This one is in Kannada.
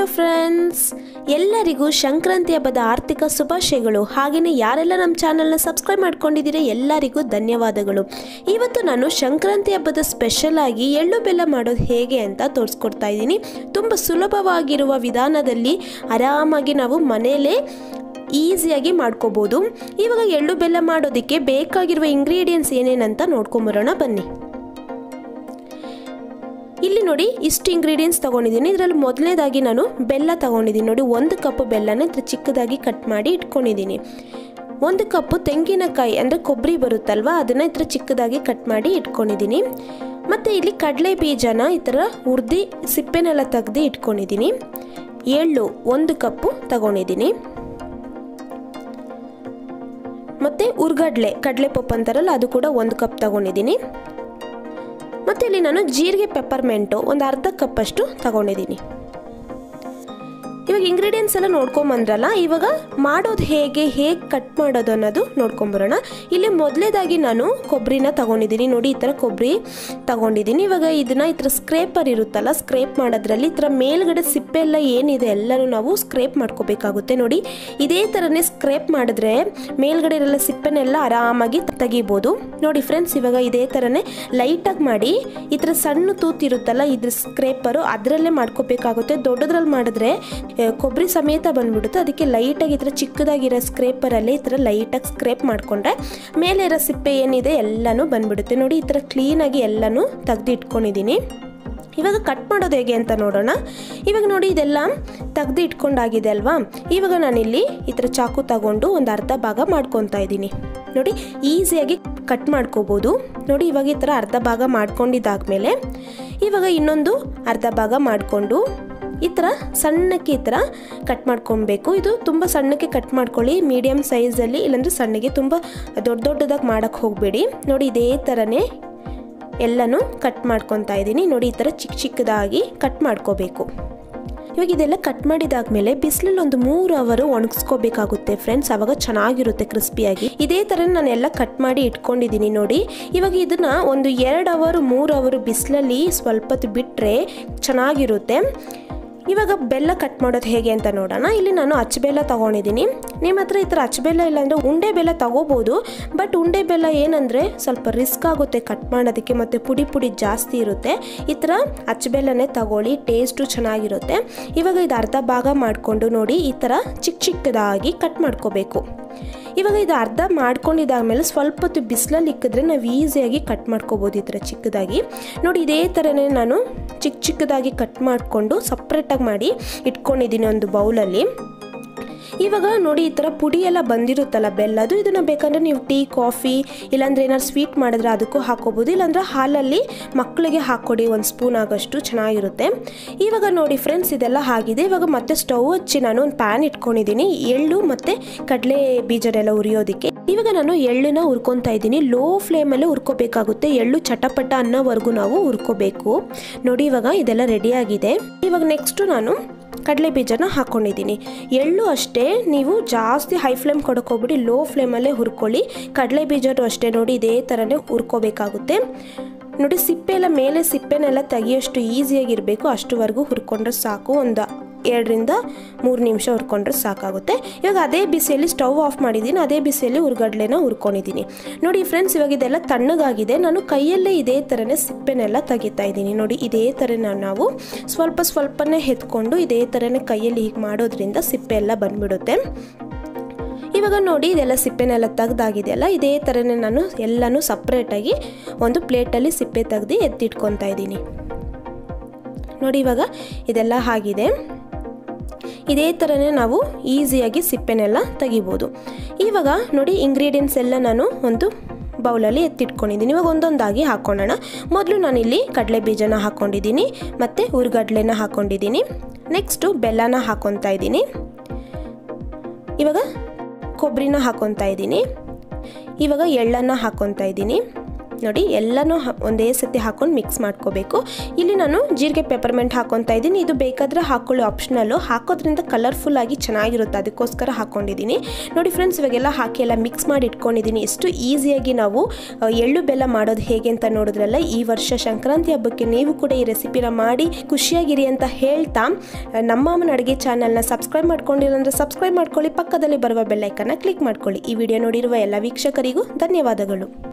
ಫ್ರೆಂಡ್ಸ್ ಎಲ್ಲರಿಗೂ ಸಂಕ್ರಾಂತಿ ಹಬ್ಬದ ಆರ್ಥಿಕ ಶುಭಾಶಯಗಳು ಹಾಗೆಯೇ ಯಾರೆಲ್ಲ ನಮ್ಮ ಚಾನಲ್ನ ಸಬ್ಸ್ಕ್ರೈಬ್ ಮಾಡ್ಕೊಂಡಿದ್ದೀರಿ ಎಲ್ಲರಿಗೂ ಧನ್ಯವಾದಗಳು ಇವತ್ತು ನಾನು ಸಂಕ್ರಾಂತಿ ಹಬ್ಬದ ಸ್ಪೆಷಲ್ ಆಗಿ ಎಳ್ಳು ಬೆಲ್ಲ ಮಾಡೋದು ಹೇಗೆ ಅಂತ ತೋರಿಸ್ಕೊಡ್ತಾ ಇದ್ದೀನಿ ತುಂಬ ಸುಲಭವಾಗಿರುವ ವಿಧಾನದಲ್ಲಿ ಆರಾಮಾಗಿ ನಾವು ಮನೆಯಲ್ಲೇ ಈಸಿಯಾಗಿ ಮಾಡ್ಕೋಬೋದು ಇವಾಗ ಎಳ್ಳು ಬೆಲ್ಲ ಮಾಡೋದಕ್ಕೆ ಬೇಕಾಗಿರುವ ಇಂಗ್ರೀಡಿಯೆಂಟ್ಸ್ ಏನೇನಂತ ನೋಡ್ಕೊಂಬರೋಣ ಬನ್ನಿ ಇಲ್ಲಿ ನೋಡಿ ಇಷ್ಟು ಇಂಗ್ರೀಡಿಯೆಂಟ್ಸ್ ತೊಗೊಂಡಿದ್ದೀನಿ ಇದರಲ್ಲಿ ಮೊದಲನೇದಾಗಿ ನಾನು ಬೆಲ್ಲ ತೊಗೊಂಡಿದ್ದೀನಿ ನೋಡಿ ಒಂದು ಕಪ್ ಬೆಲ್ಲನ ಇದ್ರ ಚಿಕ್ಕದಾಗಿ ಕಟ್ ಮಾಡಿ ಇಟ್ಕೊಂಡಿದ್ದೀನಿ ಒಂದು ಕಪ್ಪು ತೆಂಗಿನಕಾಯಿ ಅಂದರೆ ಕೊಬ್ಬರಿ ಬರುತ್ತಲ್ವ ಅದನ್ನು ಈ ಥರ ಚಿಕ್ಕದಾಗಿ ಕಟ್ ಮಾಡಿ ಇಟ್ಕೊಂಡಿದ್ದೀನಿ ಮತ್ತು ಇಲ್ಲಿ ಕಡಲೆ ಬೀಜನ ಈ ಥರ ಹುರಿದು ಸಿಪ್ಪೆನೆಲ್ಲ ತೆಗ್ದು ಇಟ್ಕೊಂಡಿದ್ದೀನಿ ಎಳ್ಳು ಒಂದು ಕಪ್ಪು ತಗೊಂಡಿದ್ದೀನಿ ಮತ್ತು ಉರ್ಗಡ್ಲೆ ಕಡಲೆ ಪಪ್ಪು ಅಂತಾರಲ್ಲ ಅದು ಕೂಡ ಒಂದು ಕಪ್ ತಗೊಂಡಿದ್ದೀನಿ ಮತ್ತು ಇಲ್ಲಿ ನಾನು ಜೀರಿಗೆ ಪೆಪ್ಪರ್ಮೆಂಟು ಒಂದು ಅರ್ಧ ಕಪ್ಪಷ್ಟು ತಗೊಂಡಿದ್ದೀನಿ ಇವಾಗ ಇಂಗ್ರೀಡಿಯೆಂಟ್ಸ್ ಎಲ್ಲ ನೋಡ್ಕೊಂಬಂದ್ರಲ್ಲ ಇವಾಗ ಮಾಡೋದು ಹೇಗೆ ಹೇಗೆ ಕಟ್ ಮಾಡೋದು ಅನ್ನೋದು ನೋಡ್ಕೊಂಬರೋಣ ಇಲ್ಲಿ ಮೊದಲೇದಾಗಿ ನಾನು ಕೊಬ್ಬರಿನ ತಗೊಂಡಿದ್ದೀನಿ ನೋಡಿ ಈ ಥರ ಕೊಬ್ಬರಿ ತಗೊಂಡಿದ್ದೀನಿ ಇವಾಗ ಇದನ್ನ ಈ ಥರ ಸ್ಕ್ರೇಪರ್ ಇರುತ್ತಲ್ಲ ಸ್ಕ್ರೇಪ್ ಮಾಡೋದ್ರಲ್ಲಿ ಈ ಥರ ಮೇಲ್ಗಡೆ ಸಿಪ್ಪೆ ಎಲ್ಲ ಏನಿದೆ ಎಲ್ಲನೂ ನಾವು ಸ್ಕ್ರೇಪ್ ಮಾಡ್ಕೋಬೇಕಾಗುತ್ತೆ ನೋಡಿ ಇದೇ ಥರನೇ ಸ್ಕ್ರೇಪ್ ಮಾಡಿದ್ರೆ ಮೇಲ್ಗಡೆ ಇರಲ್ಲ ಸಿಪ್ಪೆನೆಲ್ಲ ಆರಾಮಾಗಿ ತೆಗಿಬೋದು ನೋಡಿ ಫ್ರೆಂಡ್ಸ್ ಇವಾಗ ಇದೇ ಥರನೇ ಲೈಟಾಗಿ ಮಾಡಿ ಈ ಥರ ಸಣ್ಣ ತೂತಿರುತ್ತಲ್ಲ ಇದ್ರ ಸ್ಕ್ರೇಪರು ಅದರಲ್ಲೇ ಮಾಡ್ಕೋಬೇಕಾಗುತ್ತೆ ದೊಡ್ಡದ್ರಲ್ಲಿ ಮಾಡಿದ್ರೆ ಕೊಬ್ಬರಿ ಸಮೇತ ಬಂದ್ಬಿಡುತ್ತೆ ಅದಕ್ಕೆ ಲೈಟಾಗಿ ಈ ಥರ ಚಿಕ್ಕದಾಗಿರೋ ಸ್ಕ್ರೇಪರಲ್ಲೇ ಈ ಥರ ಲೈಟಾಗಿ ಸ್ಕ್ರೇಪ್ ಮಾಡಿಕೊಂಡ್ರೆ ಮೇಲೆ ಇರೋ ಸಿಪ್ಪೆ ಏನಿದೆ ಎಲ್ಲನೂ ಬಂದ್ಬಿಡುತ್ತೆ ನೋಡಿ ಈ ಥರ ಕ್ಲೀನಾಗಿ ಎಲ್ಲನೂ ತೆಗ್ದು ಇಟ್ಕೊಂಡಿದ್ದೀನಿ ಇವಾಗ ಕಟ್ ಮಾಡೋದು ಹೇಗೆ ಅಂತ ನೋಡೋಣ ಇವಾಗ ನೋಡಿ ಇದೆಲ್ಲ ತೆಗ್ದು ಇಟ್ಕೊಂಡಾಗಿದೆ ಅಲ್ವಾ ಇವಾಗ ನಾನಿಲ್ಲಿ ಈ ಥರ ಚಾಕು ತಗೊಂಡು ಒಂದು ಅರ್ಧ ಭಾಗ ಮಾಡ್ಕೊತಾ ಇದ್ದೀನಿ ನೋಡಿ ಈಸಿಯಾಗಿ ಕಟ್ ಮಾಡ್ಕೋಬೋದು ನೋಡಿ ಇವಾಗ ಈ ಥರ ಅರ್ಧ ಭಾಗ ಮಾಡ್ಕೊಂಡಿದ್ದಾದ್ಮೇಲೆ ಇವಾಗ ಇನ್ನೊಂದು ಅರ್ಧ ಭಾಗ ಮಾಡಿಕೊಂಡು ಈ ಥರ ಸಣ್ಣಕ್ಕೆ ಈ ಥರ ಕಟ್ ಮಾಡ್ಕೊಬೇಕು ಇದು ತುಂಬ ಸಣ್ಣಕ್ಕೆ ಕಟ್ ಮಾಡ್ಕೊಳ್ಳಿ ಮೀಡಿಯಮ್ ಸೈಜಲ್ಲಿ ಇಲ್ಲಾಂದರೆ ಸಣ್ಣಗೆ ತುಂಬ ದೊಡ್ಡ ದೊಡ್ಡದಾಗಿ ಮಾಡೋಕ್ಕೆ ಹೋಗಬೇಡಿ ನೋಡಿ ಇದೇ ಥರನೇ ಎಲ್ಲನೂ ಕಟ್ ಮಾಡ್ಕೊತಾ ಇದ್ದೀನಿ ನೋಡಿ ಈ ಥರ ಚಿಕ್ಕ ಚಿಕ್ಕದಾಗಿ ಕಟ್ ಮಾಡ್ಕೋಬೇಕು ಇವಾಗ ಇದೆಲ್ಲ ಕಟ್ ಮಾಡಿದಾದ್ಮೇಲೆ ಬಿಸಿಲಲ್ಲಿ ಒಂದು ಮೂರು ಅವರು ಒಣಗಿಸ್ಕೋಬೇಕಾಗುತ್ತೆ ಫ್ರೆಂಡ್ಸ್ ಅವಾಗ ಚೆನ್ನಾಗಿರುತ್ತೆ ಕ್ರಿಸ್ಪಿಯಾಗಿ ಇದೇ ಥರ ನಾನು ಎಲ್ಲ ಕಟ್ ಮಾಡಿ ಇಟ್ಕೊಂಡಿದ್ದೀನಿ ನೋಡಿ ಇವಾಗ ಇದನ್ನ ಒಂದು ಎರಡು ಅವರು ಮೂರು ಅವರು ಬಿಸಿಲಲ್ಲಿ ಸ್ವಲ್ಪ ಹೊತ್ತು ಬಿಟ್ಟರೆ ಚೆನ್ನಾಗಿರುತ್ತೆ ಇವಾಗ ಬೆಲ್ಲ ಕಟ್ ಮಾಡೋದು ಹೇಗೆ ಅಂತ ನೋಡೋಣ ಇಲ್ಲಿ ನಾನು ಅಚ್ಚಬೆಲ್ಲ ತೊಗೊಂಡಿದ್ದೀನಿ ನಿಮ್ಮ ಹತ್ರ ಈ ಥರ ಅಚ್ಚಬೆಲ್ಲ ಇಲ್ಲಾಂದರೆ ಉಂಡೆ ಬೆಲ್ಲ ತೊಗೋಬೋದು ಬಟ್ ಉಂಡೆ ಬೆಲ್ಲ ಏನಂದರೆ ಸ್ವಲ್ಪ ರಿಸ್ಕ್ ಆಗುತ್ತೆ ಕಟ್ ಮಾಡೋದಕ್ಕೆ ಮತ್ತು ಪುಡಿ ಪುಡಿ ಜಾಸ್ತಿ ಇರುತ್ತೆ ಈ ಥರ ಅಚ್ಚಬೆಲ್ಲನೇ ತಗೊಳ್ಳಿ ಟೇಸ್ಟು ಚೆನ್ನಾಗಿರುತ್ತೆ ಇವಾಗ ಇದು ಅರ್ಧ ಭಾಗ ಮಾಡಿಕೊಂಡು ನೋಡಿ ಈ ಥರ ಚಿಕ್ಕ ಚಿಕ್ಕದಾಗಿ ಕಟ್ ಮಾಡ್ಕೋಬೇಕು ಇವಾಗ ಇದು ಅರ್ಧ ಮಾಡ್ಕೊಂಡಿದ್ದಾದ್ಮೇಲೆ ಸ್ವಲ್ಪ ಹೊತ್ತು ಬಿಸಿಲಲ್ಲಿ ಇಕ್ಕಿದ್ರೆ ನಾವು ಈಸಿಯಾಗಿ ಕಟ್ ಮಾಡ್ಕೋಬೋದು ಈ ಥರ ಚಿಕ್ಕದಾಗಿ ನೋಡಿ ಇದೇ ಥರನೇ ನಾನು ಚಿಕ್ಕ ಚಿಕ್ಕದಾಗಿ ಕಟ್ ಮಾಡಿಕೊಂಡು ಸಪ್ರೇಟಾಗಿ ಮಾಡಿ ಇಟ್ಕೊಂಡಿದ್ದೀನಿ ಒಂದು ಬೌಲಲ್ಲಿ ಇವಾಗ ನೋಡಿ ಈ ಥರ ಪುಡಿ ಎಲ್ಲ ಬಂದಿರುತ್ತಲ್ಲ ಬೆಲ್ಲದು ಇದನ್ನು ಬೇಕಂದರೆ ನೀವು ಟೀ ಕಾಫಿ ಇಲ್ಲಾಂದ್ರೆ ಏನಾದ್ರು ಸ್ವೀಟ್ ಮಾಡಿದ್ರೆ ಅದಕ್ಕೂ ಹಾಕೋಬೋದು ಇಲ್ಲಾಂದ್ರೆ ಹಾಲಲ್ಲಿ ಮಕ್ಕಳಿಗೆ ಹಾಕ್ಕೊಡಿ ಒಂದು ಸ್ಪೂನ್ ಆಗೋಷ್ಟು ಚೆನ್ನಾಗಿರುತ್ತೆ ಇವಾಗ ನೋಡಿ ಫ್ರೆಂಡ್ಸ್ ಇದೆಲ್ಲ ಆಗಿದೆ ಇವಾಗ ಮತ್ತೆ ಸ್ಟವ್ ಹಚ್ಚಿ ನಾನು ಒಂದು ಪ್ಯಾನ್ ಇಟ್ಕೊಂಡಿದ್ದೀನಿ ಎಳ್ಳು ಮತ್ತು ಕಡಲೆ ಬೀಜನೆಲ್ಲ ಉರಿಯೋದಕ್ಕೆ ಇವಾಗ ನಾನು ಎಳ್ಳನ್ನ ಹುರ್ಕೊತಾ ಇದ್ದೀನಿ ಲೋ ಫ್ಲೇಮಲ್ಲೇ ಹುರ್ಕೋಬೇಕಾಗುತ್ತೆ ಎಳ್ಳು ಚಟಪಟ ಅನ್ನೋವರೆಗೂ ನಾವು ಹುರ್ಕೋಬೇಕು ನೋಡಿ ಇವಾಗ ಇದೆಲ್ಲ ರೆಡಿಯಾಗಿದೆ ಇವಾಗ ನೆಕ್ಸ್ಟು ನಾನು ಕಡಲೆ ಬೀಜನ ಹಾಕ್ಕೊಂಡಿದ್ದೀನಿ ಎಳ್ಳು ಅಷ್ಟೇ ನೀವು ಜಾಸ್ತಿ ಹೈ ಫ್ಲೇಮ್ ಕೊಡೋಕೆ ಹೋಗ್ಬಿಡಿ ಲೋ ಫ್ಲೇಮಲ್ಲೇ ಹುರ್ಕೊಳ್ಳಿ ಕಡಲೆ ಬೀಜನೂ ಅಷ್ಟೇ ನೋಡಿ ಇದೇ ಥರನೇ ಹುರ್ಕೋಬೇಕಾಗುತ್ತೆ ನೋಡಿ ಸಿಪ್ಪೆ ಎಲ್ಲ ಮೇಲೆ ಸಿಪ್ಪೆನೆಲ್ಲ ತೆಗಿಯೋಷ್ಟು ಈಸಿಯಾಗಿರಬೇಕು ಅಷ್ಟುವರೆಗೂ ಹುರ್ಕೊಂಡ್ರೆ ಸಾಕು ಒಂದು ಎರಡರಿಂದ ಮೂರು ನಿಮಿಷ ಹುರ್ಕೊಂಡ್ರೆ ಸಾಕಾಗುತ್ತೆ ಇವಾಗ ಅದೇ ಬಿಸಿಯಲ್ಲಿ ಸ್ಟವ್ ಆಫ್ ಮಾಡಿದ್ದೀನಿ ಅದೇ ಬಿಸಿಯಲ್ಲಿ ಹುರ್ಗಡ್ಲೆನ ಹುರ್ಕೊಂಡಿದ್ದೀನಿ ನೋಡಿ ಫ್ರೆಂಡ್ಸ್ ಇವಾಗ ಇದೆಲ್ಲ ತಣ್ಣಗಾಗಿದೆ ನಾನು ಕೈಯಲ್ಲೇ ಇದೇ ಥರನೇ ಸಿಪ್ಪೆನೆಲ್ಲ ತೆಗಿತಾ ಇದ್ದೀನಿ ನೋಡಿ ಇದೇ ಥರ ನಾವು ಸ್ವಲ್ಪ ಸ್ವಲ್ಪನೇ ಎತ್ಕೊಂಡು ಇದೇ ಥರನೇ ಕೈಯಲ್ಲಿ ಹೀಗೆ ಮಾಡೋದ್ರಿಂದ ಸಿಪ್ಪೆ ಎಲ್ಲ ಬಂದ್ಬಿಡುತ್ತೆ ಇವಾಗ ನೋಡಿ ಇದೆಲ್ಲ ಸಿಪ್ಪೆನೆಲ್ಲ ತೆಗ್ದಾಗಿದೆಯಲ್ಲ ಇದೇ ಥರನೇ ನಾನು ಎಲ್ಲನೂ ಸಪ್ರೇಟಾಗಿ ಒಂದು ಪ್ಲೇಟಲ್ಲಿ ಸಿಪ್ಪೆ ತೆಗ್ದು ಎತ್ತಿಟ್ಕೊತಾ ಇದ್ದೀನಿ ನೋಡಿ ಇವಾಗ ಇದೆಲ್ಲ ಆಗಿದೆ ಇದೇ ಥರನೇ ನಾವು ಈಸಿಯಾಗಿ ಸಿಪ್ಪೆನೆಲ್ಲ ತೆಗಿಬೋದು ಇವಾಗ ನೋಡಿ ಇಂಗ್ರೀಡಿಯೆಂಟ್ಸ್ ಎಲ್ಲ ನಾನು ಒಂದು ಬೌಲಲ್ಲಿ ಎತ್ತಿಟ್ಕೊಂಡಿದ್ದೀನಿ ಇವಾಗ ಒಂದೊಂದಾಗಿ ಹಾಕ್ಕೊಳ್ಳೋಣ ಮೊದಲು ನಾನಿಲ್ಲಿ ಕಡಲೆ ಬೀಜನ ಹಾಕ್ಕೊಂಡಿದ್ದೀನಿ ಮತ್ತು ಹುರ್ಗಡ್ಲೆನ ಹಾಕ್ಕೊಂಡಿದ್ದೀನಿ ನೆಕ್ಸ್ಟು ಬೆಲ್ಲನ ಹಾಕ್ಕೊತಾ ಇದ್ದೀನಿ ಇವಾಗ ಕೊಬ್ಬರಿನ ಹಾಕ್ಕೊತಾ ಇದ್ದೀನಿ ಇವಾಗ ಎಳ್ಳನ್ನು ಹಾಕ್ಕೊತಾ ಇದ್ದೀನಿ ನೋಡಿ ಎಲ್ಲನೂ ಹ- ಒಂದೇ ಸತಿ ಹಾಕೊಂಡು ಮಿಕ್ಸ್ ಮಾಡ್ಕೋಬೇಕು ಇಲ್ಲಿ ನಾನು ಜೀರಿಗೆ ಪೆಪರ್ಮೆಂಟ್ ಹಾಕೊತಾ ಇದ್ದೀನಿ ಇದು ಬೇಕಾದರೆ ಹಾಕೊಳ್ಳಿ ಆಪ್ಷನಲ್ಲು ಹಾಕೋದ್ರಿಂದ ಕಲರ್ಫುಲ್ ಆಗಿ ಚೆನ್ನಾಗಿರುತ್ತೆ ಅದಕ್ಕೋಸ್ಕರ ಹಾಕ್ಕೊಂಡಿದ್ದೀನಿ ನೋಡಿ ಫ್ರೆಂಡ್ಸ್ ಇವಾಗೆಲ್ಲ ಹಾಕಿ ಎಲ್ಲ ಮಿಕ್ಸ್ ಮಾಡಿ ಇಟ್ಕೊಂಡಿದ್ದೀನಿ ಎಷ್ಟು ಈಸಿಯಾಗಿ ನಾವು ಆ, ಎಳ್ಳು ಬೆಲ್ಲ ಮಾಡೋದು ಹೇಗೆ ಅಂತ ನೋಡಿದ್ರಲ್ಲ ಈ ವರ್ಷ ಸಂಕ್ರಾಂತಿ ಹಬ್ಬಕ್ಕೆ ನೀವು ಕೂಡ ಈ ರೆಸಿಪಿನ ಮಾಡಿ ಖುಷಿಯಾಗಿರಿ ಅಂತ ಹೇಳ್ತಾ ಆ, ನಮ್ಮ ಅಮ್ಮನ ಅಡುಗೆ ಚಾನಲ್ನ ಸಬ್ಸ್ಕ್ರೈಬ್ ಮಾಡ್ಕೊಂಡಿರಂದ್ರೆ ಸಬ್ಸ್ಕ್ರೈಬ್ ಮಾಡ್ಕೊಳ್ಳಿ ಪಕ್ಕದಲ್ಲಿ ಬರುವ ಬೆಲ್ಲೈಕನ್ನ ಕ್ಲಿಕ್ ಮಾಡ್ಕೊಳ್ಳಿ ಈ ವಿಡಿಯೋ ನೋಡಿರುವ ಎಲ್ಲ ವೀಕ್ಷಕರಿಗೂ ಧನ್ಯವಾದಗಳು